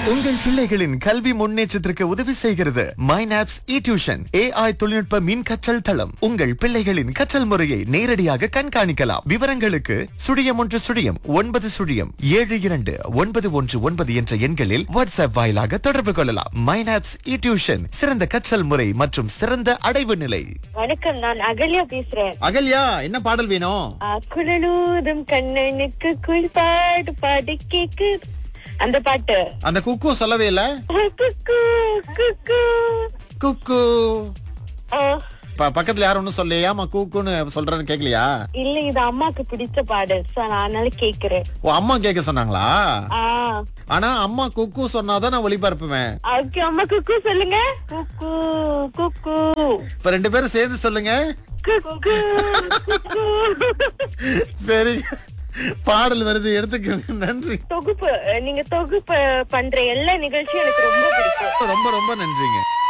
உங்கள் பிள்ளைகளின் கல்வி முன்னேற்றத்திற்கு உதவி செய்கிறது மைனாப்ஸ் இ டியூஷன் ஏஐ தொழில்நுட்ப மின் கற்றல் தளம் உங்கள் பிள்ளைகளின் கற்றல் முறையை நேரடியாக கண்காணிக்கலாம் விவரங்களுக்கு சுழியம் ஒன்று சுழியம் ஒன்பது சுழியம் ஏழு இரண்டு ஒன்பது ஒன்று ஒன்பது என்ற எண்களில் வாட்ஸ்அப் வாயிலாக தொடர்பு கொள்ளலாம் மைனாப்ஸ் இ டியூஷன் சிறந்த கற்றல் முறை மற்றும் சிறந்த அடைவு நிலை வணக்கம் நான் அகல்யா பேசுறேன் அகல்யா என்ன பாடல் வேணும் ஆ, குழலூதும் கண்ணனுக்கு குளிப்பாடு பாடு கேக்கு அந்த பாட்டு அந்த குக்கு சொல்லவே இல்ல குக்கு குக்கு குக்கு ஆ, ப- பக்கத்துல யாரும் ஒண்ணும் சொல்லையாமா கூக்குன்னு சொல்றேன்னு கேக்கலையா இல்ல இது அம்மாக்கு பிடிச்ச பாடு சோ நான் அதனால கேக்குறேன் ஓ அம்மா கேட்க சொன்னாங்களா ஆ ஆனா அம்மா குக்கு சொன்னாதான் நான் ஒளிபரப்புவேன் ஓகே அம்மா குக்கு சொல்லுங்க குக்கு குக்கு இப்ப ரெண்டு பேரும் சேர்ந்து சொல்லுங்க குக்கு குக்கு சரி பாடல் வருது எடுத்துக்கோங்க நன்றி தொகுப்பு நீங்க தொகுப்பு பண்ற எல்லா நிகழ்ச்சியும் எனக்கு ரொம்ப பிடிக்கும் ரொம்ப ரொம்ப நன்றிங்க